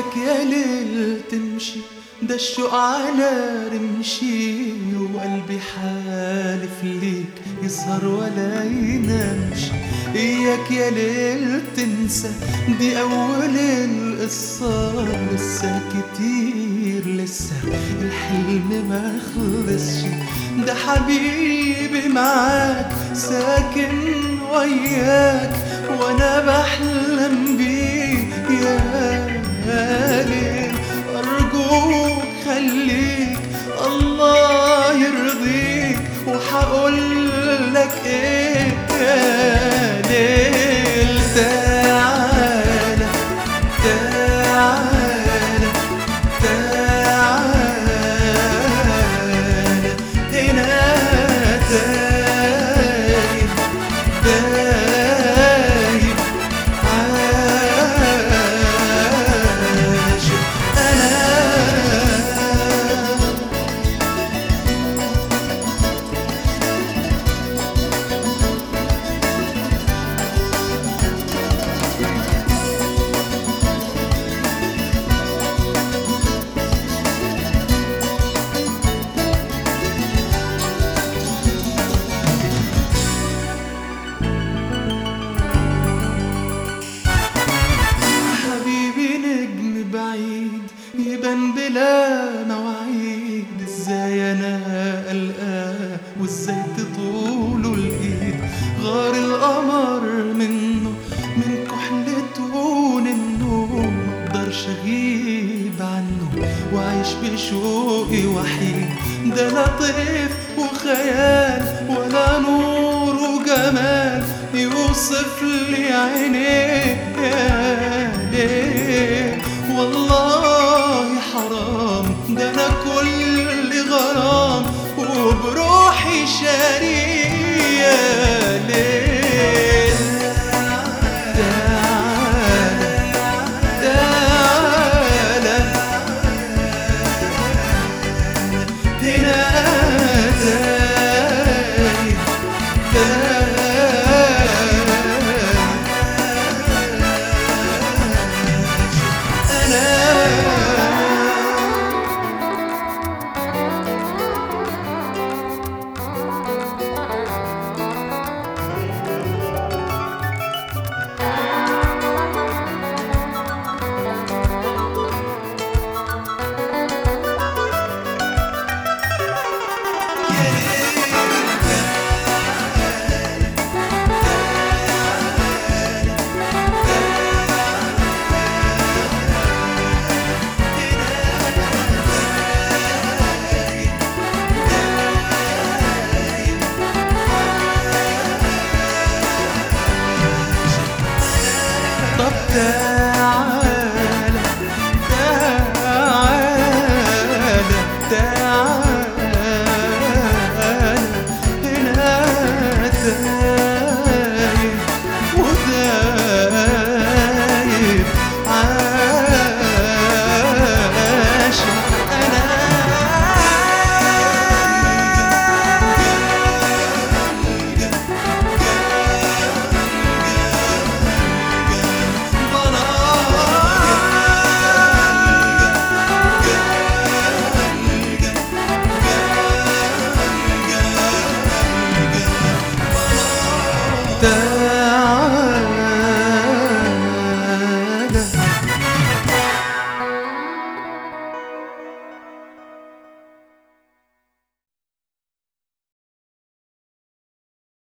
إياك يا ليل تمشي ده الشوق على رمشي وقلبي حالف ليك يسهر ولا ينامش إياك يا ليل تنسى دي أول القصة لسه كتير لسه الحلم ما خلصش ده حبيبي معاك ساكن وياك وانا بحلم بيه يا ليل ارجوك خليك الله يرضيك وحقول لك ايه يا ليل تعالى تعالى تعالى هنا تايه تايه عاشق أنا حبيبي نجم بعيد يبان بلا مواعيد ازاي انا القاه وازاي تطوله الايد غار القمر منه من كحلته وننه مقدرش اغيب عنه وعيش بشوقي وحيد ده لا طيف وخيال ولا نور وجمال يوصف لي عينيه يا ليل والله حرام ده انا كل غرام وبروحي شاريه يا ليل تعالى تعالى هنا تايه أنا طب تعالى تعالى تعالى هنا تايه وتايب عاشق أنا